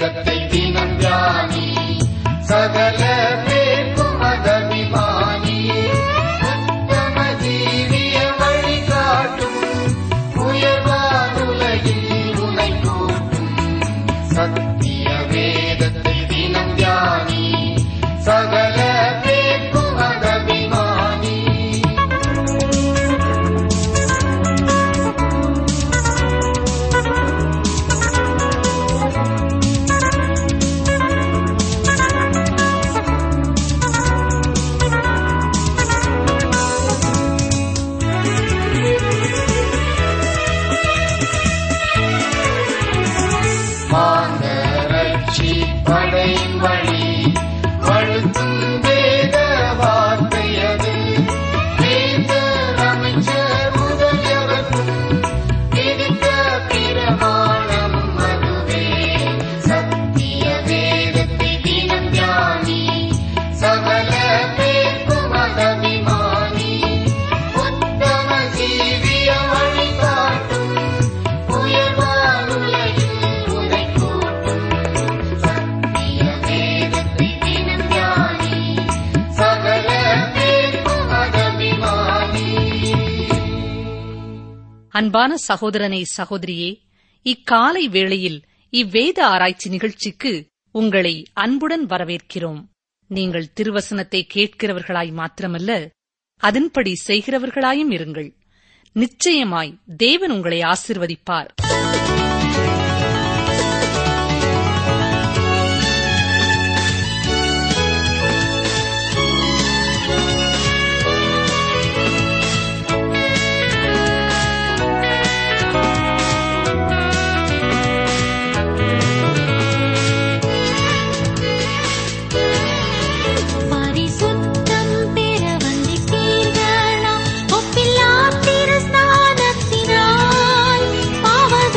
வேதத்தை தினம் தியானி சகல பேர்க்கும் மதபிமானி உத்தம ஜீவிய வழிகாட்டும் உயர்வானுலகில் உனை கூட்டும் சத்திய வேதத்தை தினம் தியானி சகல பேர்க்கும் மதபிமானி மாந்தரட்சி படையின் வழி வழுத்தும் வேத வார்த்தையது வேந்தர் அமைச்சர் முதலியவர்க்கும் விதித்த பிரமாணம் அதுவே சத்திய வேதத்தை தினம் தியானி சகல பேர்க்கும் மதபிமானி உத்தம ஜீவிய வழிகாட்டும் உயர்வானுலகில் உனை கூட்டும் சத்திய வேதத்தை தினம் தியானி சகல பேர்க்கும் மதபிமானி அன்பான சகோதரனே சகோதரியே இக்காலை வேளையில் இவ்வேத ஆராய்ச்சி நிகழ்ச்சிக்கு உங்களை அன்புடன் வரவேற்கிறோம் நீங்கள் திருவசனத்தை கேட்கிறவர்களாய் மாத்திரமல்ல அதன்படி செய்கிறவர்களாயும் இருங்கள் நிச்சயமாய் தேவன் உங்களை ஆசிர்வதிப்பார் பரிசுத்தம் பெற வந்திட்டீர்களா ஒப்பில்லா திருஸ்நானத்தினால் பாவ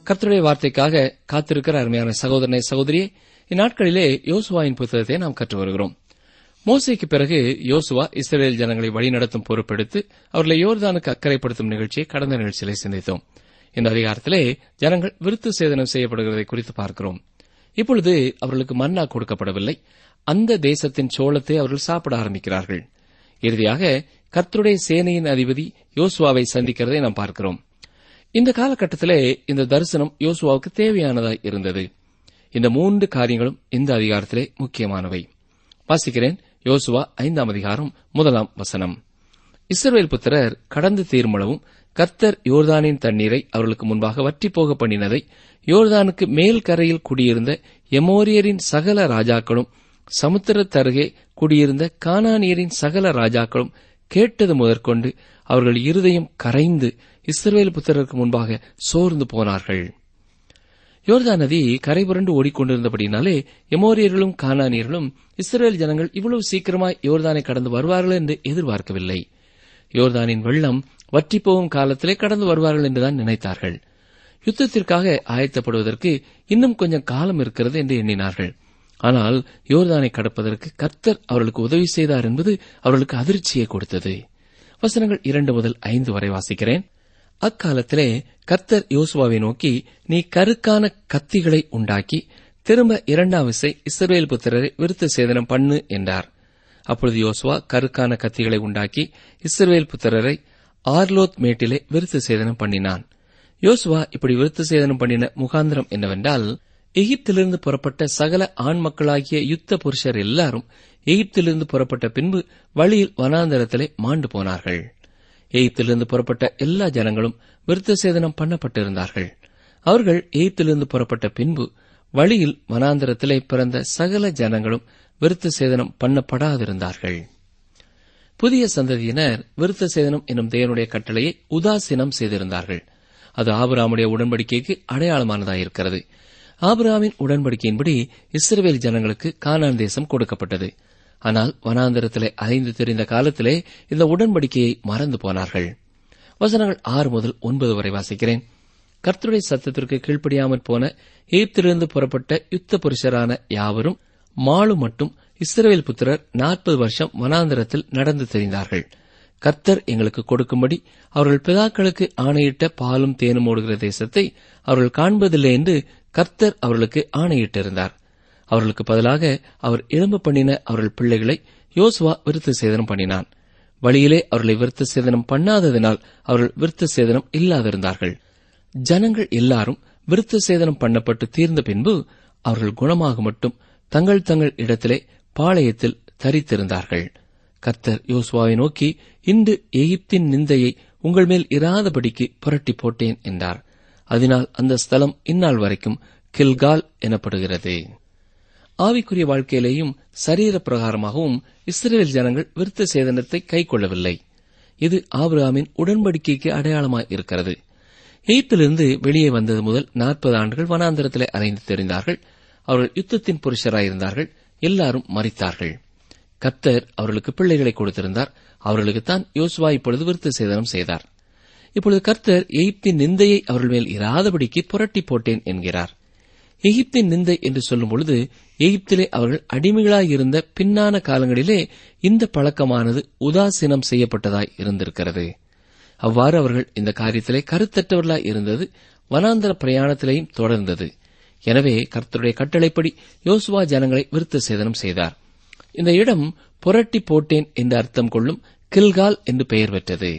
கர்த்தருடைய வார்த்தைக்காக காத்திருக்கிற அருமையான சகோதரனை சகோதரியே இந்நாட்களிலே யோசுவாவின் புத்தகத்தை நாம் கற்று வருகிறோம் மோசைக்கு பிறகு யோசுவா இஸ்ரேல் ஜனங்களை வழிநடத்தும் பொறுப்பெடுத்து அவர்களை யோர்தானுக்கு அக்கறைப்படுத்தும் நிகழ்ச்சியை கடந்த நிகழ்ச்சியிலே சிந்தித்தோம் இந்த அதிகாரத்திலே ஜனங்கள் விருத்து சேதனம் செய்யப்படுகிறதை குறித்து பார்க்கிறோம் இப்பொழுது அவர்களுக்கு மன்னா கொடுக்கப்படவில்லை அந்த தேசத்தின் சோளத்தை அவர்கள் சாப்பிட ஆரம்பிக்கிறார்கள் இறுதியாக கர்த்தருடைய சேனையின் அதிபதி யோசுவாவை சந்திக்கிறதை நாம் பார்க்கிறோம் இந்த காலகட்டத்திலே இந்த தரிசனம் யோசுவாவுக்கு தேவையானதாய் இருந்தது இந்த மூன்று காரியங்களும் இந்த அதிகாரத்திலே முக்கியமானவை வாசிக்கிறேன் யோசுவா ஐந்தாம் அதிகாரம் முதலாம் வசனம் இஸ்ரவேல் புத்திரர் கடந்து தீர்மளவும் கர்த்தர் யோர்தானின் தண்ணீரை அவர்களுக்கு முன்பாக வற்றி போக பண்ணினதை யோர்தானுக்கு மேல் கரையில் குடியிருந்த எமோரியரின் சகல ராஜாக்களும் சமுத்திரத்தருகே குடியிருந்த கானானியரின் சகல ராஜாக்களும் கேட்டது முதற்கொண்டு அவர்கள் இருதயம் கரைந்து இஸ்ரவேல் புத்திரருக்கு முன்பாக சோர்ந்து போனார்கள் யோர்தான் நதி கரை புரண்டு ஓடிக்கொண்டிருந்தபடினாலே எமோரியர்களும் கானானியர்களும் இஸ்ரேல் ஜனங்கள் இவ்வளவு சீக்கிரமாய் யோர்தானை கடந்து வருவார்கள் என்று எதிர்பார்க்கவில்லை யோர்தானின் வெள்ளம் வற்றிப் போகும் காலத்திலே கடந்து வருவார்கள் என்றுதான் நினைத்தார்கள் யுத்தத்திற்காக ஆயத்தப்படுவதற்கு இன்னும் கொஞ்சம் காலம் இருக்கிறது என்று எண்ணினார்கள் ஆனால் யோர்தானை கடப்பதற்கு கர்த்தர் அவர்களுக்கு உதவி செய்தார் என்பது அவர்களுக்கு அதிர்ச்சியை கொடுத்தது வசனங்கள் இரண்டு முதல் ஐந்து வரை வாசிக்கிறேன் அக்காலத்திலே கர்த்தர் யோசுவாவை நோக்கி நீ கருக்கான கத்திகளை உண்டாக்கி திரும்ப இரண்டாம் விசை இஸ்ரவேல் புத்திரரை விருத்த சேதனம் பண்ணு என்றார் அப்பொழுது யோசுவா கருக்கான கத்திகளை உண்டாக்கி இஸ்ரவேல் புத்திரரை ஆர்லோத் மேட்டிலே விருத்த சேதனம் பண்ணினான் யோசுவா இப்படி விருத்த சேதனம் பண்ணின முகாந்திரம் என்னவென்றால் எகிப்திலிருந்து புறப்பட்ட சகல ஆண் மக்களாகிய யுத்த புருஷர் எல்லாரும் எகிப்திலிருந்து புறப்பட்ட பின்பு வழியில் வனாந்தரத்திலே மாண்டு போனார்கள் எகிப்திலிருந்து புறப்பட்ட எல்லா ஜனங்களும் விருத்த சேதனம் பண்ணப்பட்டிருந்தார்கள் அவர்கள் எகிப்திலிருந்து புறப்பட்ட பின்பு வழியில் வனாந்தரத்திலே பிறந்த சகல ஜனங்களும் விருத்த சேதனம் பண்ணப்படாதிருந்தார்கள் புதிய சந்ததியினர் விருத்த சேதனம் என்னும் தேவனுடைய கட்டளையை உதாசீனம் செய்திருந்தார்கள் அது ஆபிராமுடைய உடன்படிக்கைக்கு அடையாளமானதாயிருக்கிறது ஆபிராமின் உடன்படிக்கையின்படி இஸ்ரவேல் ஜனங்களுக்கு கானான் தேசம் கொடுக்கப்பட்டது ஆனால் வனாந்தரத்திலே அலைந்து தெரிந்த காலத்திலே இந்த உடன்படிக்கையை மறந்து போனார்கள் வசனங்கள் ஆறு முதல் ஒன்பது வரை வாசிக்கிறேன் கர்த்தருடைய சத்தத்திற்கு கீழ்ப்படியாமற் போன எகிப்திலிருந்து புறப்பட்ட யுத்த புருஷரான யாவரும் மாலு மட்டும் இஸ்ரவேல் புத்திரர் நாற்பது வருஷம் வனாந்தரத்தில் நடந்து தெரிந்தார்கள் கர்த்தர் எங்களுக்கு கொடுக்கும்படி அவர்கள் பிதாக்களுக்கு ஆணையிட்ட பாலும் தேனும் ஓடுகிற தேசத்தை அவர்கள் காண்பதில்லை என்று கர்த்தர் அவர்களுக்கு ஆணையிட்டிருந்தார் அவர்களுக்கு பதிலாக அவர் எழும்ப பண்ணின அவர்கள் பிள்ளைகளை யோசுவா விருத்த சேதனம் பண்ணினான் வழியிலே அவர்களை விருத்த சேதனம் பண்ணாததினால் அவர்கள் விருத்த சேதனம் இல்லாதிருந்தார்கள் ஜனங்கள் எல்லாரும் விருத்த சேதனம் பண்ணப்பட்டு தீர்ந்த பின்பு அவர்கள் குணமாக மட்டும் தங்கள் தங்கள் இடத்திலே பாளையத்தில் தரித்திருந்தார்கள் கர்த்தர் யோசுவாவை நோக்கி இன்று எகிப்தின் நிந்தையை உங்கள் மேல் இராதபடிக்கு புரட்டி போட்டேன் என்றார் அதனால் அந்த ஸ்தலம் இந்நாள் வரைக்கும் கில்கால் எனப்படுகிறது ஆவிக்குரிய வாழ்க்கையிலேயும் சரீர பிரகாரமாகவும் இஸ்ரேல் ஜனங்கள் விருத்த சேதனத்தை கைக்கொள்ளவில்லை இது ஆபிரகாமின் உடன்படிக்கைக்கு அடையாளமாய் இருக்கிறது எகிப்திலிருந்து வெளியே வந்தது முதல் நாற்பது ஆண்டுகள் வனாந்தரத்திலே அலைந்து தெரிந்தார்கள் அவர்கள் யுத்தத்தின் புருஷராயிருந்தார்கள் எல்லாரும் மறித்தார்கள் கர்த்தர் அவர்களுக்கு பிள்ளைகளை கொடுத்திருந்தார் அவர்களுக்குத்தான் யோசுவா இப்பொழுது விருத்த சேதனம் செய்தார் இப்பொழுது கர்த்தர் எகிப்தின் நிந்தையை அவர்கள் மேல் இராதபடிக்கு புரட்டி போட்டேன் என்கிறார் எகிப்தின் நிந்தை என்று சொல்லும் பொழுது எகிப்திலே அவர்கள் அடிமைகளாயிருந்த பின்னான காலங்களிலே இந்த பழக்கமானது உதாசீனம் செய்யப்பட்டதாய் இருந்திருக்கிறது அவ்வாறு அவர்கள் இந்த காரியத்திலே கருத்தற்றவர்களாய் இருந்தது வனாந்தர பிரயாணத்திலேயும் தொடர்ந்தது எனவே கர்த்தருடைய கட்டளைப்படி யோசுவா ஜனங்களை விருத்த சேதனம் செய்தார் இந்த இடம் புரட்டி போட்டேன் என்று அர்த்தம் கொள்ளும் கில்கால் என்று பெயர் பெற்றது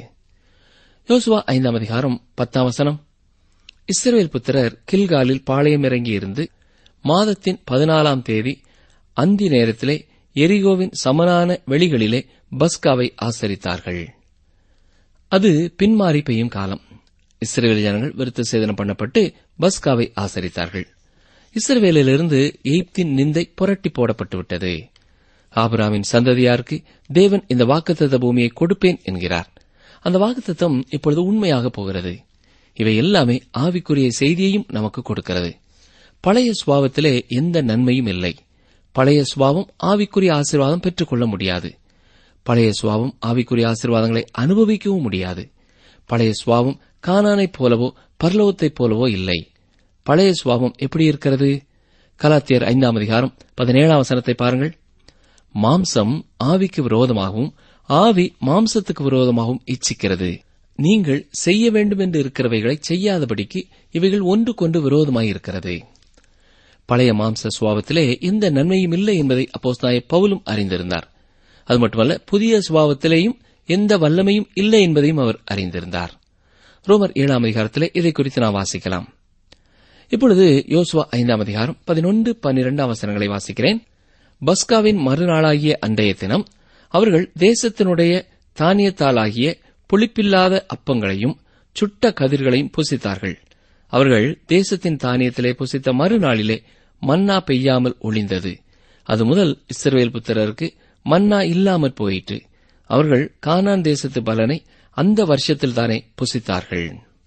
யோசுவா ஐந்தாம் அதிகாரம் பத்தாம் வசனம் இஸ்ரவேல் புத்திரர் கில்காலில் பாளையம் இறங்கியிருந்து மாதத்தின் பதினாலாம் தேதி அந்தி நேரத்திலே எரிகோவின் சமனான வெளிகளிலே பஸ்காவை ஆசரித்தார்கள் அது பின்மாறி பெய்யும் காலம் இஸ்ரவேல் ஜனங்கள் விருத்த சேதனம் பண்ணப்பட்டு பஸ்காவை ஆசரித்தார்கள் இஸ்ரவேலிலிருந்து எகிப்தின் நிந்தை புரட்டி போடப்பட்டு விட்டது ஆபிராமின் சந்ததியாருக்கு தேவன் இந்த வாக்குத்தத்த பூமியை கொடுப்பேன் என்கிறார் அந்த வாக்குத்தத்தம் இப்பொழுது உண்மையாக போகிறது இவை எல்லாமே ஆவிக்குரிய செய்தியையும் நமக்கு கொடுக்கிறது பழைய சுவாவத்திலே எந்த நன்மையும் இல்லை பழைய சுவாவம் ஆவிக்குரிய ஆசீர்வாதம் பெற்றுக்கொள்ள முடியாது பழைய சுவாவம் ஆவிக்குரிய ஆசீர்வாதங்களை அனுபவிக்கவும் முடியாது பழைய சுவாவம் கானானைப் போலவோ பர்லவத்தைப் போலவோ இல்லை பழைய சுவாபம் எப்படி இருக்கிறது கலாத்தியர் ஐந்தாம் அதிகாரம் பதினேழாம் வசனத்தை பாருங்கள் மாம்சம் ஆவிக்கு விரோதமாகவும் ஆவி மாம்சத்துக்கு விரோதமாகவும் இச்சிக்கிறது நீங்கள் செய்ய வேண்டும் என்று இருக்கிறவைகளை செய்யாதபடிக்கு இவைகள் ஒன்றுக்கொன்று விரோதமாயிருக்கிறது பழைய மாம்ச சுவாபத்திலே எந்த நன்மையும் இல்லை என்பதை அப்போஸ்தாய பவுலும் அறிந்திருந்தார் அது மட்டுமல்ல புதிய சுபாவத்திலேயும் எந்த வல்லமையும் இல்லை என்பதையும் அவர் அறிந்திருந்தார் ரோமர் ஏழாம் அதிகாரத்திலே இதை குறித்து நாம் வாசிக்கலாம் இப்பொழுது யோசுவா ஐந்தாம் அதிகாரம் பதினொன்று பன்னிரண்டாம் வசனங்களை வாசிக்கிறேன் பஸ்காவின் மறுநாளாகிய அன்றைய தினம் அவர்கள் தேசத்தினுடைய தானியத்தாலாகிய புளிப்பில்லாத அப்பங்களையும் சுட்ட கதிர்களையும் புசித்தார்கள் அவர்கள் தேசத்தின் தானியத்திலே புசித்த மறுநாளிலே மன்னா பெய்யாமல் ஒளிந்தது அது முதல் இஸ்ரவேல் புத்திரருக்கு மன்னா இல்லாமற் போயிற்று அவர்கள் கானான் தேசத்து பலனை அந்த வருஷத்தில் தானே புசித்தார்கள்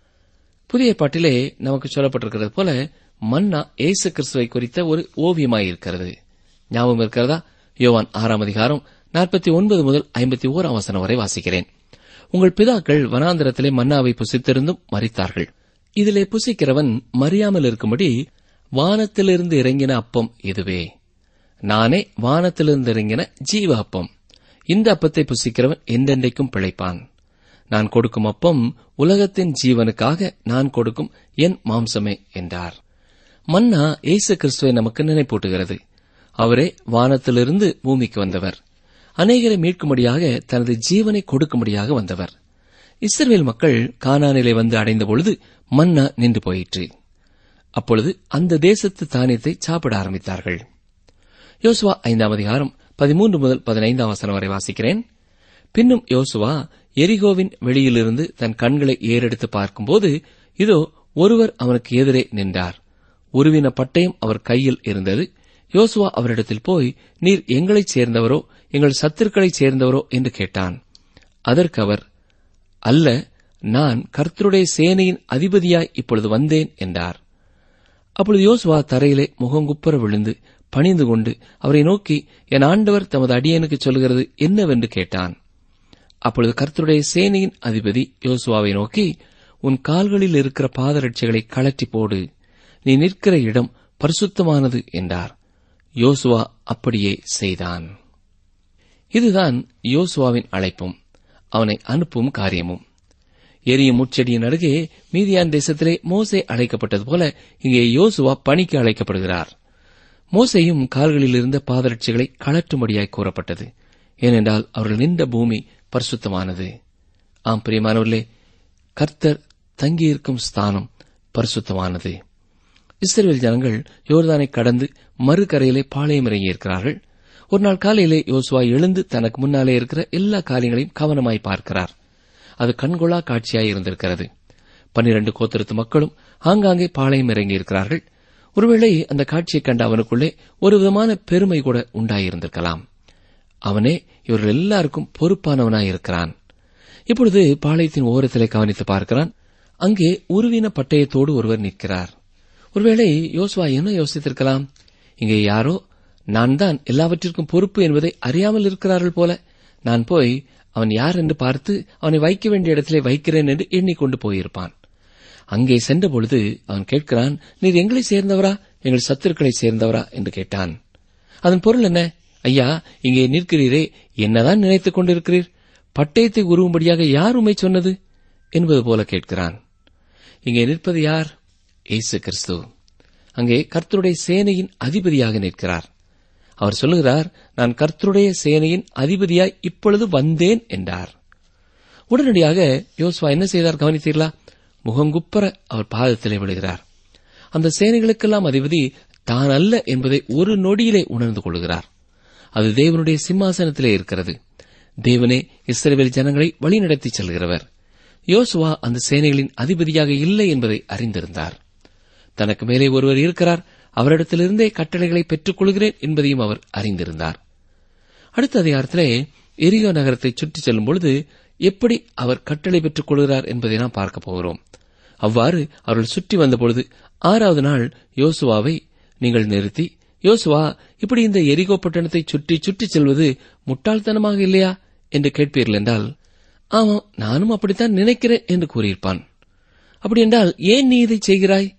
புதிய பாட்டிலே நமக்கு சொல்லப்பட்டிருக்கிறது போல மன்னா இயேசு கிறிஸ்துவை குறித்த ஒரு ஓவியமாயிருக்கிறது ஞாபகம் இருக்கிறதா யோவான் ஆறாம் அதிகாரம் நாற்பத்தி ஒன்பது முதல் ஐம்பத்தி ஓராம் வசனம் வரை வாசிக்கிறேன் உங்கள் பிதாக்கள் வனாந்திரத்திலே மன்னாவை புசித்திருந்தும் மறித்தார்கள் இதிலே புசிக்கிறவன் மறியாமல் இருக்கும்படி வானத்திலிருந்து இறங்கின அப்பம் இதுவே நானே வானத்திலிருந்து இறங்கின ஜீவ அப்பம் இந்த அப்பத்தை புசிக்கிறவன் என்றென்றைக்கும் பிழைப்பான் நான் கொடுக்கும் அப்பம் உலகத்தின் ஜீவனுக்காக நான் கொடுக்கும் என் மாம்சமே என்றார் மன்னா இயேசு கிறிஸ்துவை நமக்கு நினைப்பூட்டுகிறது அவரே வானத்திலிருந்து பூமிக்கு வந்தவர் அநேகரை மீட்கும்படியாக தனது ஜீவனை கொடுக்கும்படியாக வந்தவர் இஸ்ரவேல் மக்கள் கானானிலே வந்து அடைந்த பொழுது மன்னா நின்று போயிற்று அப்பொழுது அந்த தேசத்து தானியத்தை சாப்பிட ஆரம்பித்தார்கள் யோசுவா ஐந்தாம் அதிகாரம் பதிமூன்று முதல் பதினைந்தாம் வசனம் வரை வாசிக்கிறேன் பின்னும் யோசுவா எரிகோவின் வெளியிலிருந்து தன் கண்களை ஏறெடுத்து பார்க்கும்போது இதோ ஒருவர் அவனுக்கு எதிரே நின்றார் உருவின பட்டயம் அவர் கையில் இருந்தது யோசுவா அவரிடத்தில் போய் நீர் எங்களைச் சேர்ந்தவரோ எங்கள் சத்துருக்களைச் சேர்ந்தவரோ என்று கேட்டான் அதற்கு அவர் அல்ல நான் கர்த்தருடைய சேனையின் அதிபதியாய் இப்பொழுது வந்தேன் என்றார் அப்பொழுது யோசுவா தரையிலே முகங்குப்புற விழுந்து பணிந்து கொண்டு அவரை நோக்கி என் ஆண்டவர் தமது அடியனுக்கு சொல்கிறது என்னவென்று கேட்டான் அப்பொழுது கர்த்தருடைய சேனையின் அதிபதி யோசுவாவை நோக்கி உன் கால்களில் இருக்கிற பாதரட்சைகளை கழற்றி போடு நீ நிற்கிற இடம் பரிசுத்தமானது என்றார் யோசுவா அப்படியே செய்தான் இதுதான் யோசுவாவின் அழைப்பும் அவனை அனுப்பும் காரியமும் எரியும் முச்செடியின் அருகே மீதியான் தேசத்திலே மோசே அழைக்கப்பட்டது போல இங்கே யோசுவா பணிக்கு அழைக்கப்படுகிறார் மோசேயும் கால்களில் இருந்த பாதரட்சிகளை கழற்றும்படியாய் கூறப்பட்டது ஏனென்றால் அவர்கள் நின்ற பூமி பரிசுத்தமானது ஆம் பிரியமானவர்களே கர்த்தர் தங்கியிருக்கும் ஸ்தானம் பரிசுத்தமானது இஸ்ரேல் ஜனங்கள் யோர்தானை கடந்து மறுகரையிலே பாளையம் இறங்கியிருக்கிறார்கள் ஒரு நாள் காலையிலே யோசுவா எழுந்து தனக்கு முன்னாலே இருக்கிற எல்லா காரியங்களையும் கவனமாய் பார்க்கிறார் அது கண்கொள்ளா காட்சியாய் இருந்திருக்கிறது பன்னிரண்டு கோத்திரத்து மக்களும் ஆங்காங்கே பாளையம் இறங்கியிருக்கிறார்கள் ஒருவேளை அந்த காட்சியை கண்ட அவனுக்குள்ளே ஒரு விதமான பெருமை கூட உண்டாயிருந்திருக்கலாம் அவனே இவர்கள் எல்லாருக்கும் பொறுப்பானவனாயிருக்கிறான் இப்பொழுது பாளையத்தின் ஓரத்திலே கவனித்து பார்க்கிறான் அங்கே உருவின பட்டயத்தோடு ஒருவர் நிற்கிறார் ஒருவேளை யோசுவா என்ன யோசித்திருக்கலாம் இங்கே யாரோ நான் தான் எல்லாவற்றிற்கும் பொறுப்பு என்பதை அறியாமல் இருக்கிறார்கள் போல நான் போய் அவன் யார் என்று பார்த்து அவனை வைக்க வேண்டிய இடத்திலே வைக்கிறேன் என்று எண்ணிக்கொண்டு போயிருப்பான் அங்கே சென்றபொழுது அவன் கேட்கிறான் நீர் எங்களை சேர்ந்தவரா எங்கள் சத்துருக்களை சேர்ந்தவரா என்று கேட்டான் அதன் பொருள் என்ன ஐயா இங்கே நிற்கிறீரே என்னதான் நினைத்துக் கொண்டிருக்கிறீர் பட்டயத்தை உருவும்படியாக யார் உண்மை சொன்னது என்பது போல கேட்கிறான் இங்கே நிற்பது யார் இயேசு கிறிஸ்து அங்கே கர்த்தருடைய சேனையின் அதிபதியாக நிற்கிறார் அவர் சொல்லுகிறார் நான் கர்த்தருடைய சேனையின் அதிபதியாய் இப்பொழுது வந்தேன் என்றார் உடனடியாக யோசுவா என்ன செய்தார் கவனித்தீர்களா முகங்குப்பர அவர் பாதத்திலே விழுகிறார் அந்த சேனைகளுக்கெல்லாம் அதிபதி தான் அல்ல என்பதை ஒரு நொடியிலே உணர்ந்து கொள்கிறார் அது தேவனுடைய சிம்மாசனத்திலே இருக்கிறது தேவனே இஸ்ரவேல் ஜனங்களை வழிநடத்தி செல்கிறவர் யோசுவா அந்த சேனைகளின் அதிபதியாக இல்லை என்பதை அறிந்திருந்தார் தனக்கு மேலே ஒருவர் இருக்கிறார் அவரிடத்திலிருந்தே கட்டளைகளை பெற்றுக் கொள்கிறேன் என்பதையும் அவர் அறிந்திருந்தார் அடுத்த அதிகாரத்திலே எரியோ நகரத்தை சுற்றிச் செல்லும் பொழுது எப்படி அவர் கட்டளை பெற்றுக் கொள்கிறார் என்பதை நாம் பார்க்க போகிறோம் அவ்வாறு அவர்கள் சுற்றி வந்தபொழுது ஆறாவது நாள் யோசுவாவை நீங்கள் நிறுத்தி யோசுவா இப்படி இந்த எரிகோ பட்டணத்தை சுற்றி சுற்றிச் செல்வது முட்டாள்தனமாக இல்லையா என்று கேட்பீர்கள் என்றால் ஆமாம் நானும் அப்படித்தான் நினைக்கிறேன் என்று கூறியிருப்பான் அப்படி என்றால் ஏன் நீ இதை செய்கிறாய்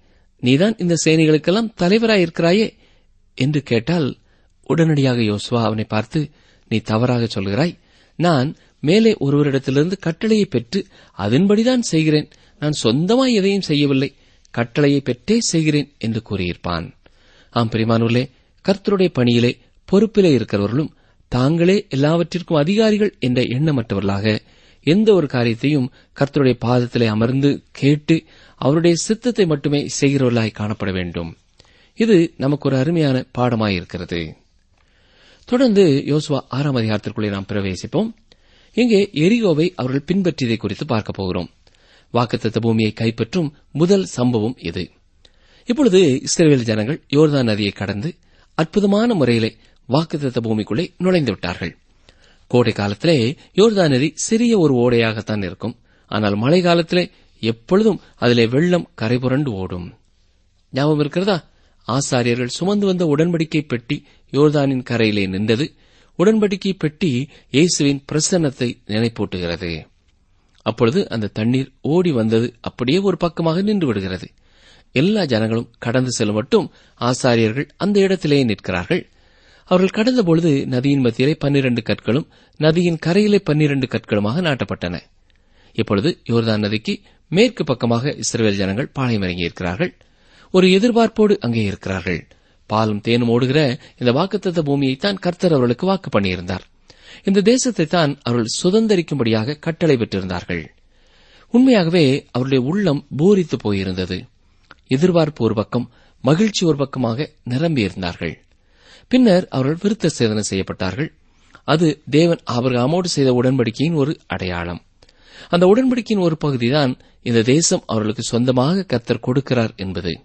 நீதான் இந்த சேனைகளுக்கெல்லாம் தலைவராயிருக்கிறாயே என்று கேட்டால் உடனடியாக யோசுவா அவனை பார்த்து நீ தவறாக சொல்கிறாய் நான் மேலே ஒருவரிடத்திலிருந்து கட்டளையை பெற்று அதன்படிதான் செய்கிறேன் நான் சொந்தமாய் எதையும் செய்யவில்லை கட்டளையை பெற்றே செய்கிறேன் என்று கூறியிருப்பான் ஆம் பிரிமானுள்ளே கர்த்தருடைய பணியிலே பொறுப்பிலே இருக்கிறவர்களும் தாங்களே எல்லாவற்றிற்கும் அதிகாரிகள் என்ற எண்ணமற்றவர்களாக எந்த ஒரு காரியத்தையும் கர்த்தருடைய பாதத்திலே அமர்ந்து கேட்டு அவருடைய சித்தத்தை மட்டுமே செய்கிறவர்களாய் காணப்பட வேண்டும் இது நமக்கு ஒரு அருமையான பாடமாயிருக்கிறது தொடர்ந்து யோசுவா ஆறாம் அதிகாரத்திற்குள்ளே நாம் பிரவேசிப்போம் இங்கே எரிகோவை அவர்கள் பின்பற்றியதை குறித்து பார்க்க போகிறோம் வாக்குத்தத்த பூமியை கைப்பற்றும் முதல் சம்பவம் இது இப்பொழுது இஸ்ரேல் ஜனங்கள் யோர்தான் நதியை கடந்து அற்புதமான முறையிலே வாக்குத்தத்த பூமிக்குள்ளே நுழைந்து விட்டார்கள் கோடை காலத்திலே யோர்தான் நதி சிறிய ஒரு ஓடையாகத்தான் இருக்கும் ஆனால் மழை காலத்திலே எப்பொழுதும் அதிலே வெள்ளம் கரைபுரண்டு ஓடும் ஞாபகம் இருக்கிறதா ஆசாரியர்கள் சுமந்து வந்த உடன்படிக்கை பெட்டி யோர்தானின் கரையிலே நின்றது உடன்படிக்கை பெட்டி இயேசுவின் பிரசன்னத்தை நினைப்பூட்டுகிறது அப்பொழுது அந்த தண்ணீர் ஓடி வந்தது அப்படியே ஒரு பக்கமாக நின்று விடுகிறது எல்லா ஜனங்களும் கடந்து செல்லும் மட்டும் ஆசாரியர்கள் அந்த இடத்திலேயே நிற்கிறார்கள் அவர்கள் கடந்த பொழுது நதியின் மத்தியிலே பன்னிரண்டு கற்களும் நதியின் கரையிலே பன்னிரண்டு கற்களுமாக நாட்டப்பட்டன இப்பொழுது யோர்தான் நதிக்கு மேற்கு பக்கமாக இஸ்ரேல் ஜனங்கள் பாளையம் இறங்கியிருக்கிறார்கள் ஒரு எதிர்பார்ப்போடு அங்கே இருக்கிறார்கள் பாலும் தேனும் ஓடுகிற இந்த வாக்குத்தத்த பூமியைத்தான் கர்த்தர் அவர்களுக்கு வாக்கு பண்ணியிருந்தார் இந்த தேசத்தை தான் அவர்கள் சுதந்திரிக்கும்படியாக கட்டளை பெற்றிருந்தார்கள் உண்மையாகவே அவருடைய உள்ளம் பூரித்து போயிருந்தது எதிர்பார்ப்பு ஒரு பக்கம் மகிழ்ச்சி ஒரு பக்கமாக நிரம்பியிருந்தார்கள் பின்னர் அவர்கள் விருத்த சேதனை செய்யப்பட்டார்கள் அது தேவன் ஆபிரகாமோடு செய்த உடன்படிக்கையின் ஒரு அடையாளம் அந்த உடன்படிக்கையின் ஒரு பகுதிதான் இந்த தேசம் அவர்களுக்கு சொந்தமாக கத்தர் கொடுக்கிறார் என்பது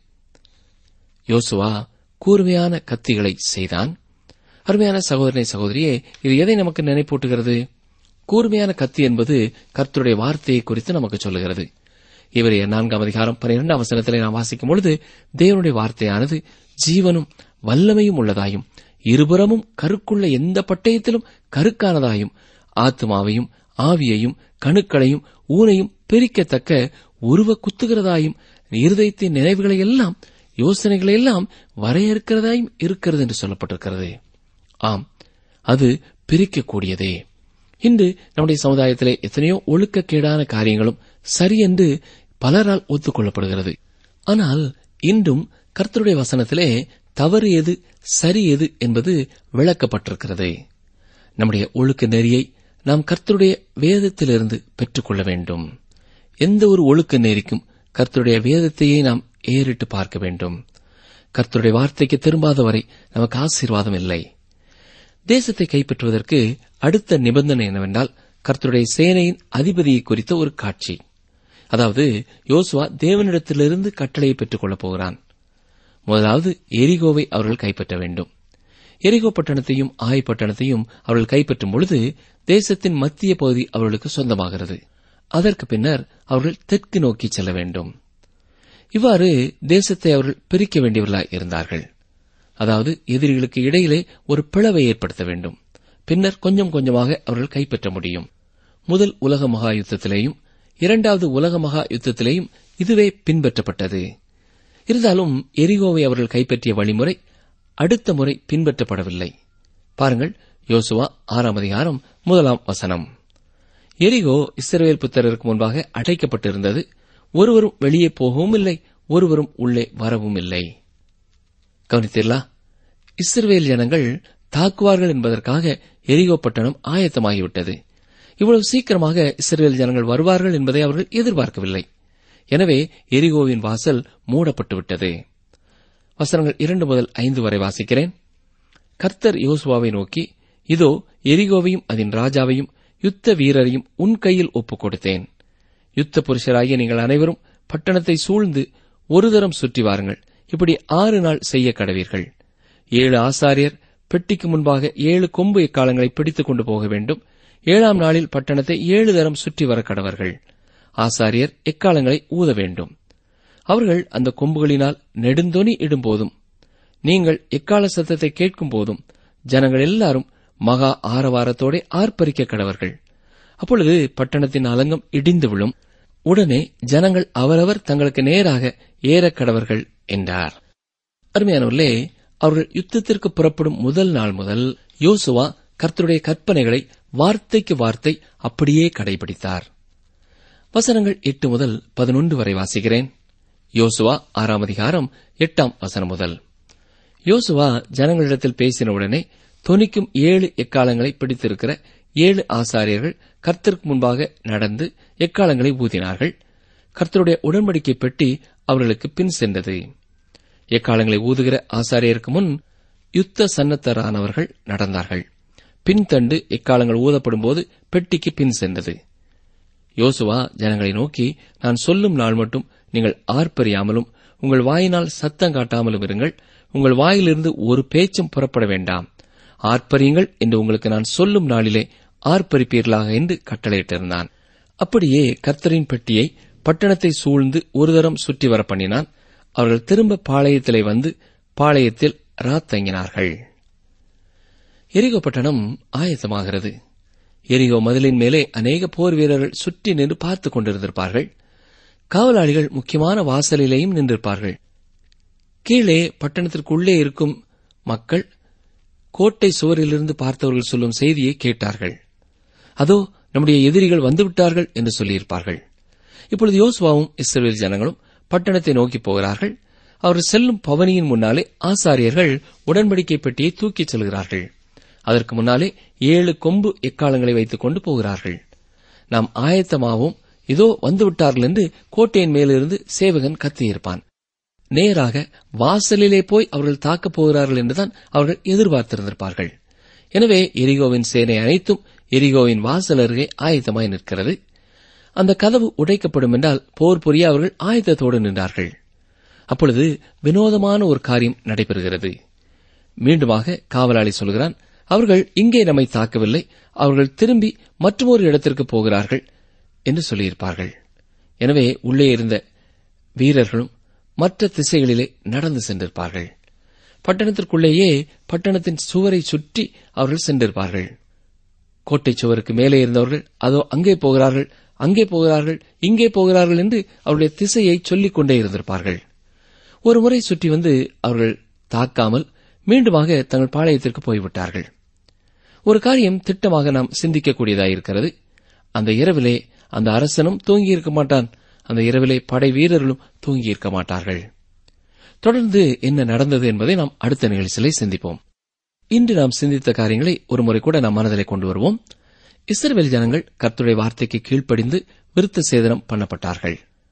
யோசுவா கூர்மையான கத்திகளை செய்தான் அருமையான சகோதரனை சகோதரியே இது எதை நமக்கு நினைப்பூட்டுகிறது கூர்மையான கத்தி என்பது கர்த்தருடைய வார்த்தையை குறித்து நமக்கு சொல்லுகிறது இவரைய நான்காம் அதிகாரம் பனிரெண்டாம் வசனத்திலே நாம் வாசிக்கும் பொழுது தேவனுடைய வார்த்தையானது ஜீவனும் வல்லமையும் உள்ளதாயும் இருபுறமும் கருக்குள்ள எந்த பட்டயத்திலும் கருக்கானதாயும் ஆத்மாவையும் ஆவியையும் கணுக்களையும் ஊனையும் பிரிக்கத்தக்க உருவ குத்துகிறதாயும் இருதயத்தின் நினைவுகளை எல்லாம் யோசனைகளை எல்லாம் வரையறுக்கிறதாயும் இருக்கிறது என்று சொல்லப்பட்டிருக்கிறது ஆம் அது பிரிக்கக்கூடியதே இன்று நம்முடைய சமுதாயத்திலே எத்தனையோ ஒழுக்கக்கேடான காரியங்களும் சரியென்று பலரால் ஒத்துக்கொள்ளப்படுகிறது ஆனால் இன்றும் கர்த்தருடைய வசனத்திலே தவறு எது சரி எது என்பது விளக்கப்பட்டிருக்கிறது நம்முடைய ஒழுக்க நெறியை நாம் கர்த்தருடைய வேதத்திலிருந்து பெற்றுக்கொள்ள வேண்டும் எந்த ஒரு ஒழுக்க நெறிக்கும் கர்த்தருடைய வேதத்தையே நாம் ஏறிட்டு பார்க்க வேண்டும் கர்த்தருடைய வார்த்தைக்கு திரும்பாத வரை நமக்கு ஆசீர்வாதம் இல்லை தேசத்தை கைப்பற்றுவதற்கு அடுத்த நிபந்தனை என்னவென்றால் கர்த்தருடைய சேனையின் அதிபதியை குறித்த ஒரு காட்சி அதாவது யோசுவா தேவனிடத்திலிருந்து கட்டளையை பெற்றுக் கொள்ளப் போகிறான் முதலாவது எரிகோவை அவர்கள் கைப்பற்ற வேண்டும் எரிகோ பட்டணத்தையும் ஆய் பட்டணத்தையும் அவர்கள் கைப்பற்றும் பொழுது தேசத்தின் மத்திய பகுதி அவர்களுக்கு சொந்தமாகிறது அதற்கு பின்னர் அவர்கள் தெற்கு நோக்கி செல்ல வேண்டும் இவ்வாறு தேசத்தை அவர்கள் பிரிக்க வேண்டியவர்களாய் இருந்தார்கள் அதாவது எதிரிகளுக்கு இடையிலே ஒரு பிளவை ஏற்படுத்த வேண்டும் பின்னர் கொஞ்சம் கொஞ்சமாக அவர்கள் கைப்பற்ற முடியும் முதல் உலக மகா யுத்தத்திலேயும் இரண்டாவது உலக மகா யுத்தத்திலேயும் இதுவே பின்பற்றப்பட்டது இருந்தாலும் எரிகோவை அவர்கள் கைப்பற்றிய வழிமுறை அடுத்த முறை பின்பற்றப்படவில்லை பாருங்கள் யோசுவா ஆறாம் அதிகாரம் முதலாம் வசனம் எரிகோ இஸ்ரவேல் புத்தருக்கு முன்பாக அடைக்கப்பட்டிருந்தது ஒருவரும் வெளியே போகவும் இல்லை ஒருவரும் உள்ளே வரவும் இல்லை கவனித்தீர்களா இஸ்ரவேல் ஜனங்கள் தாக்குவார்கள் என்பதற்காக எரிகோ பட்டணம் ஆயத்தமாகிவிட்டது இவ்வளவு சீக்கிரமாக இஸ்ரேல் ஜனங்கள் வருவார்கள் என்பதை அவர்கள் எதிர்பார்க்கவில்லை எனவே எரிகோவின் வாசல் மூடப்பட்டுவிட்டது வசனங்கள் இரண்டு முதல் ஐந்து வரை வாசிக்கிறேன் கர்த்தர் யோசுவாவை நோக்கி இதோ எரிகோவையும் அதன் ராஜாவையும் யுத்த வீரரையும் உன் கையில் ஒப்புக் கொடுத்தேன் யுத்த புருஷராகிய நீங்கள் அனைவரும் பட்டணத்தை சூழ்ந்து ஒரு தரம் சுற்றி வாருங்கள் இப்படி ஆறு நாள் செய்ய கடவீர்கள் ஏழு ஆசாரியர் பெட்டிக்கு முன்பாக ஏழு கொம்பு எக்காலங்களை பிடித்துக் கொண்டு போக வேண்டும் ஏழாம் நாளில் பட்டணத்தை ஏழு தரம் சுற்றி வர கடவர்கள் ஆசாரியர் எக்காலங்களை ஊத வேண்டும் அவர்கள் அந்த கொம்புகளினால் நெடுந்தொனி இடும்போதும் நீங்கள் எக்கால சத்தத்தை கேட்கும் போதும் ஜனங்கள் எல்லாரும் மகா ஆரவாரத்தோட ஆர்ப்பரிக்க கடவர்கள் அப்பொழுது பட்டணத்தின் அலங்கம் இடிந்து விழும் உடனே ஜனங்கள் அவரவர் தங்களுக்கு நேராக ஏறக் கடவர்கள் என்றார் அருமையானவர்களே அவர்கள் யுத்தத்திற்கு புறப்படும் முதல் நாள் முதல் யோசுவா கர்த்தருடைய கற்பனைகளை வார்த்தைக்கு வார்த்தை அப்படியே கடைபிடித்தார் வசனங்கள் எட்டு முதல் பதினொன்று வரை வாசிக்கிறேன் யோசுவா ஆறாம் அதிகாரம் எட்டாம் வசனம் முதல் யோசுவா ஜனங்களிடத்தில் பேசினவுடனே தொனிக்கும் ஏழு எக்காலங்களை பிடித்திருக்கிற ஏழு ஆசாரியர்கள் கர்த்தருக்கு முன்பாக நடந்து எக்காலங்களை ஊதினார்கள் கர்த்தருடைய உடன்படிக்கை பெட்டி அவர்களுக்கு பின் சென்றது எக்காலங்களை ஊதுகிற ஆசாரியருக்கு முன் யுத்த சன்னத்தரானவர்கள் நடந்தார்கள் பின்தண்டு எக்காலங்கள் ஊதப்படும் போது பெட்டிக்கு பின் சென்றது யோசுவா ஜனங்களை நோக்கி நான் சொல்லும் நாள் மட்டும் நீங்கள் ஆர்ப்பரியாமலும் உங்கள் வாயினால் சத்தம் காட்டாமலும் இருங்கள் உங்கள் வாயிலிருந்து ஒரு பேச்சும் புறப்பட வேண்டாம் ஆர்ப்பரியுங்கள் என்று உங்களுக்கு நான் சொல்லும் நாளிலே ஆர்ப்பரிப்பீர்களாக என்று கட்டளையிட்டிருந்தான் அப்படியே கர்த்தரின் பெட்டியை பட்டணத்தை சூழ்ந்து ஒரு தரம் சுற்றி வர பண்ணினான் அவர்கள் திரும்ப பாளையத்திலே வந்து பாளையத்தில் ராத்தங்கினார்கள் எரிகோ பட்டணம் ஆயத்தமாகிறது எரிகோ மதிலின் மேலே அநேக போர் வீரர்கள் சுற்றி நின்று பார்த்துக் கொண்டிருந்திருப்பார்கள் காவலாளிகள் முக்கியமான வாசலிலேயும் நின்றிருப்பார்கள் கீழே பட்டணத்திற்குள்ளே இருக்கும் மக்கள் கோட்டை சுவரிலிருந்து பார்த்தவர்கள் சொல்லும் செய்தியை கேட்டார்கள் அதோ நம்முடைய எதிரிகள் வந்துவிட்டார்கள் என்று சொல்லியிருப்பார்கள் இப்பொழுது யோசுவாவும் இஸ்ரேல் ஜனங்களும் பட்டணத்தை நோக்கி போகிறார்கள் அவர் செல்லும் பவனியின் முன்னாலே ஆசாரியர்கள் உடன்படிக்கை பெட்டியை தூக்கிச் செல்கிறார்கள் அதற்கு முன்னாலே ஏழு கொம்பு எக்காலங்களை வைத்துக் கொண்டு போகிறார்கள் நாம் ஆயத்தமாகவும் இதோ வந்துவிட்டார்கள் என்று கோட்டையின் மேலிருந்து சேவகன் கத்தியிருப்பான் நேராக வாசலிலே போய் அவர்கள் தாக்கப் போகிறார்கள் என்றுதான் அவர்கள் எதிர்பார்த்திருந்திருப்பார்கள் எனவே எரிகோவின் சேனை அனைத்தும் எரிகோவின் வாசல் அருகே ஆயத்தமாய் நிற்கிறது அந்த கதவு உடைக்கப்படும் என்றால் போர் புரிய அவர்கள் ஆயத்தத்தோடு நின்றார்கள் அப்பொழுது வினோதமான ஒரு காரியம் நடைபெறுகிறது மீண்டுமாக காவலாளி சொல்கிறான் அவர்கள் இங்கே நம்மை தாக்கவில்லை அவர்கள் திரும்பி மற்றொரு இடத்திற்கு போகிறார்கள் என்று சொல்லியிருப்பார்கள் எனவே உள்ளே இருந்த வீரர்களும் மற்ற திசைகளிலே நடந்து சென்றிருப்பார்கள் பட்டணத்திற்குள்ளேயே பட்டணத்தின் சுவரை சுற்றி அவர்கள் சென்றிருப்பார்கள் கோட்டை சுவருக்கு மேலே இருந்தவர்கள் அதோ அங்கே போகிறார்கள் அங்கே போகிறார்கள் இங்கே போகிறார்கள் என்று அவருடைய திசையை சொல்லிக் கொண்டே இருந்திருப்பார்கள் ஒரு முறை சுற்றி வந்து அவர்கள் தாக்காமல் மீண்டுமாக தங்கள் பாளையத்திற்கு போய்விட்டார்கள் ஒரு காரியம் திட்டமாக நாம் சிந்திக்கக்கூடியதாயிருக்கிறது அந்த இரவிலே அந்த அரசனும் தூங்கியிருக்க மாட்டான் அந்த இரவிலே படை வீரர்களும் தூங்கியிருக்க மாட்டார்கள் தொடர்ந்து என்ன நடந்தது என்பதை நாம் அடுத்த நிகழ்ச்சியிலே சிந்திப்போம் இன்று நாம் சிந்தித்த காரியங்களை ஒருமுறை கூட நாம் மனதிலே கொண்டு வருவோம் இஸ்ரவேல் ஜனங்கள் கர்த்தருடைய வார்த்தைக்கு கீழ்ப்படிந்து விருத்த சேதனம் பண்ணப்பட்டார்கள்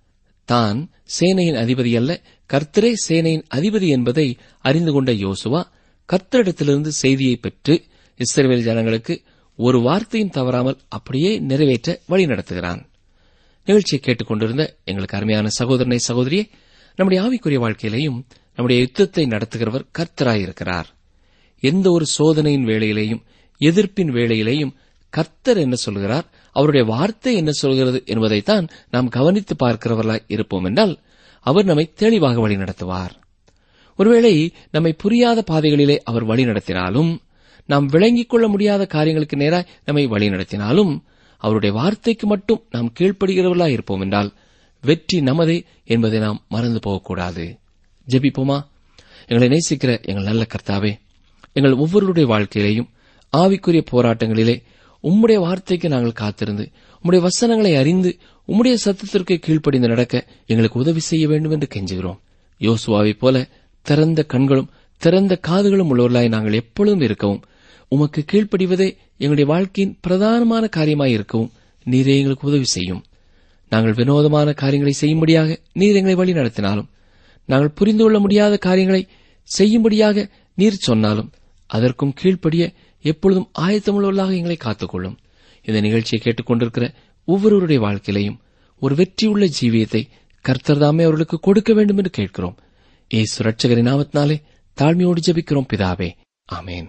தான் சேனையின் அதிபதி அல்ல கர்த்தரே சேனையின் அதிபதி என்பதை அறிந்து கொண்ட யோசுவா கர்த்தரிடத்திலிருந்து செய்தியை பெற்று இஸ்ரவேல் ஜனங்களுக்கு ஒரு வார்த்தையும் தவறாமல் அப்படியே நிறைவேற்ற வழிநடத்துகிறான் நிகழ்ச்சியை கேட்டுக்கொண்டிருந்த எங்களுக்கு அருமையான சகோதரனை சகோதரியே நம்முடைய ஆவிக்குரிய வாழ்க்கையிலேயும் நம்முடைய யுத்தத்தை நடத்துகிறவர் கர்த்தராயிருக்கிறார் எந்த ஒரு சோதனையின் வேளையிலேயும் எதிர்ப்பின் வேளையிலேயும் கர்த்தர் என்ன சொல்கிறார் அவருடைய வார்த்தை என்ன சொல்கிறது என்பதைத்தான் நாம் கவனித்து பார்க்கிறவர்களாய் இருப்போம் என்றால் அவர் நம்மை தெளிவாக வழிநடத்துவார் ஒருவேளை நம்மை புரியாத பாதைகளிலே அவர் வழிநடத்தினாலும் நாம் விளங்கிக் கொள்ள முடியாத காரியங்களுக்கு நேராய் நம்மை வழிநடத்தினாலும் அவருடைய வார்த்தைக்கு மட்டும் நாம் கீழ்ப்படுகிறவர்களாய் இருப்போம் என்றால் வெற்றி நமதே என்பதை நாம் மறந்து போகக்கூடாது ஜெபிப்போமா எங்களை நேசிக்கிற எங்கள் நல்ல கர்த்தாவே எங்கள் ஒவ்வொருடைய வாழ்க்கையிலேயும் ஆவிக்குரிய போராட்டங்களிலே உம்முடைய வார்த்தைக்கு நாங்கள் காத்திருந்து உம்முடைய வசனங்களை அறிந்து உம்முடைய சத்தத்திற்கு கீழ்ப்படிந்து நடக்க எங்களுக்கு உதவி செய்ய வேண்டும் என்று கெஞ்சுகிறோம் யோசுவாவைப் போல திறந்த கண்களும் திறந்த காதுகளும் உள்ளவர்களாய் நாங்கள் எப்பொழுதும் இருக்கவும் உமக்கு கீழ்ப்படிவதே எங்களுடைய வாழ்க்கையின் பிரதானமான காரியமாய் இருக்கவும் நீரே எங்களுக்கு உதவி செய்யும் நாங்கள் வினோதமான காரியங்களை செய்யும்படியாக நீர் எங்களை வழி நடத்தினாலும் நாங்கள் புரிந்து கொள்ள முடியாத காரியங்களை செய்யும்படியாக நீர் சொன்னாலும் அதற்கும் கீழ்ப்படிய எப்பொழுதும் ஆயத்தமுள்ளவர்களாக எங்களை காத்துக்கொள்ளும் இந்த நிகழ்ச்சியை கேட்டுக்கொண்டிருக்கிற ஒவ்வொருவருடைய வாழ்க்கையிலையும் ஒரு வெற்றியுள்ள ஜீவியத்தை கர்த்தர் தாமே அவர்களுக்கு கொடுக்க வேண்டும் என்று கேட்கிறோம் ஏசு ரட்சகரின் நாமத்தினாலே தாழ்மையோடு ஜெபிக்கிறோம் பிதாவே ஆமேன்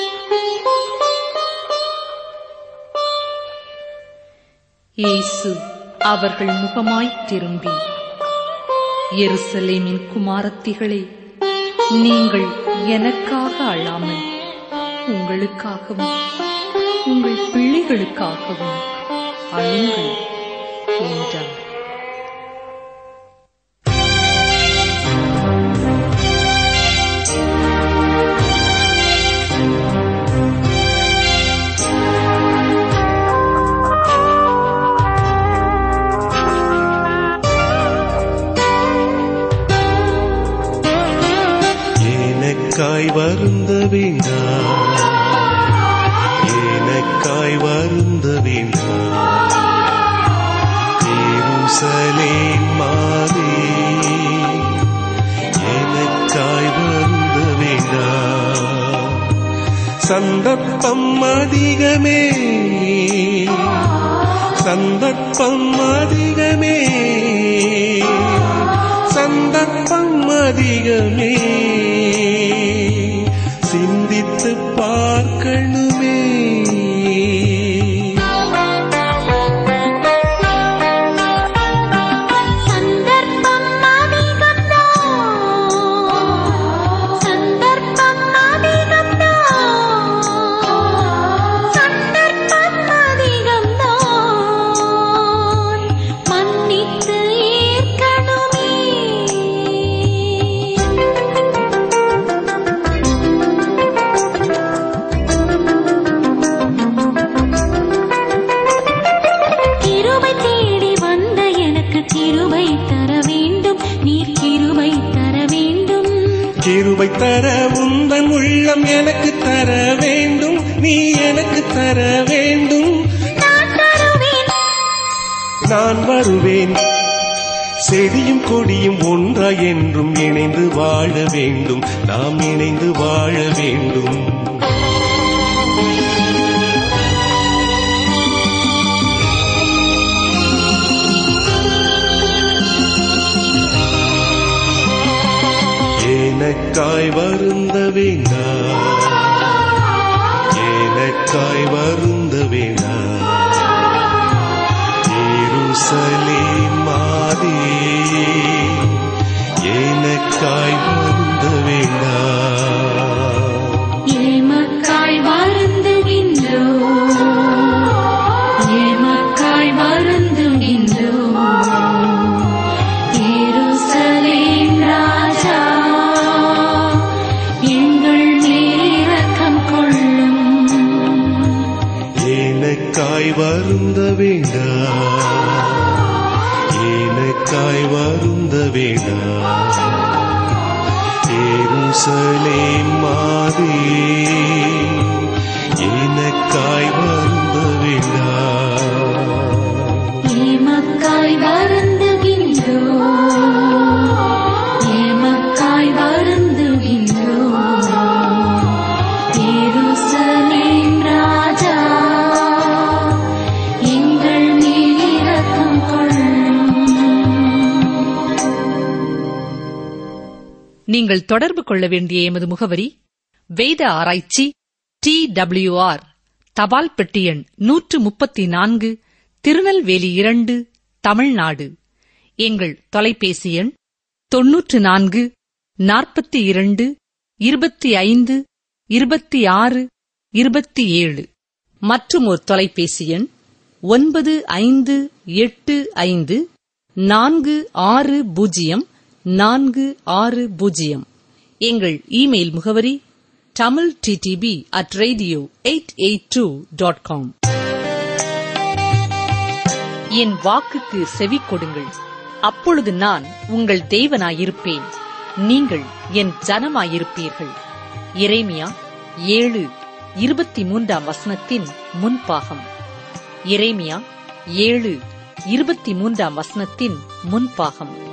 இயேசு அவர்கள் முகமாய் திரும்பி எருசலேமின் குமாரத்திகளே நீங்கள் எனக்காக அழாமல் உங்களுக்காகவும் உங்கள் பிள்ளைகளுக்காகவும் அழுங்கள் என்றார் வருந்த வேண்டாம் எனக்காய் வருந்த வேண்டாம் எருசலேம் மாறே எனக்காய் வருந்த வேண்டாம் சந்தர்ப்பம் அதிகமே சந்தர்ப்பம் அதிகமே சந்தர்ப்பம் அதிகமே சிந்தித்து பார்க்கணுமே சந்தர்ப்பம் அதிகம்தான் சந்தர்ப்பம் அதிகம்தான் சந்தர்ப்பம் அதிகம்தான் மன்னித்து ஏற்கணுமே கிருபை தேடி வந்த எனக்கு கிருபை தர வேண்டும் நீர் கிருபை தர வேண்டும் கிருபை தர உந்தன் உள்ளம் எனக்கு தர வேண்டும் நீ எனக்கு தர வேண்டும் நான் தருவேன் நான் வருவேன் செடியும் கொடியும் ஒன்றா என்றும் இணைந்து வாழ வேண்டும் நாம் இணைந்து வாழ வேண்டும் எனக்காய் வருந்த வேண்டாம் எனக்காய் வருந்த வேண்டாம் எருசலேம் மாதே எனக்காய் வருந்த வேண்டாம் ஏமக்காய் வருந்துகின்றோ ஏமக்காய் வருந்துகின்றோ எருசலேம் ராஜா எங்கள் மேலிரக்கம் கொள்ளும் எனக்காய் வருந்த வேண்டாம் எனக்காய் வருந்த வேண்டாம் எருசலேம் மாதே எனக்காய் வருந்த வேண்டாம் ஏமக்காய் வருந்துகின்றோ ஏமக்காய் வருந்துகின்றோ எருசலேம் ராஜா எங்கள் மேல் இரக்கம் கொள்ளும் நீங்கள் தொடர்பு கொள்ள வேண்டிய எமது முகவரி வேத ஆராய்ச்சி டி ஆர் தபால் பெட்டி எண் நூற்று முப்பத்தி நான்கு திருநெல்வேலி இரண்டு தமிழ்நாடு எங்கள் தொலைபேசி எண் தொன்னூற்று நான்கு நாற்பத்தி இரண்டு இருபத்தி ஐந்து இருபத்தி ஆறு இருபத்தி ஏழு மற்றும் ஒரு தொலைபேசி எண் ஒன்பது ஐந்து எட்டு ஐந்து நான்கு ஆறு பூஜ்ஜியம் நான்கு ஆறு பூஜ்ஜியம் எங்கள் இமெயில் முகவரி Tamil DTP at radio eight eight two dot com என் வாக்குக்கு செவி கொடுங்கள் அப்பொழுது நான் உங்கள் தேவனாயிருப்பேன் நீங்கள் என் ஜனமாயிருப்பீர்கள் எரேமியா ஏழு இருபத்தி மூன்றாம் வசனத்தின் முன்பாகம் எரேமியா ஏழு இருபத்தி மூன்றாம் வசனத்தின் முன்பாகம்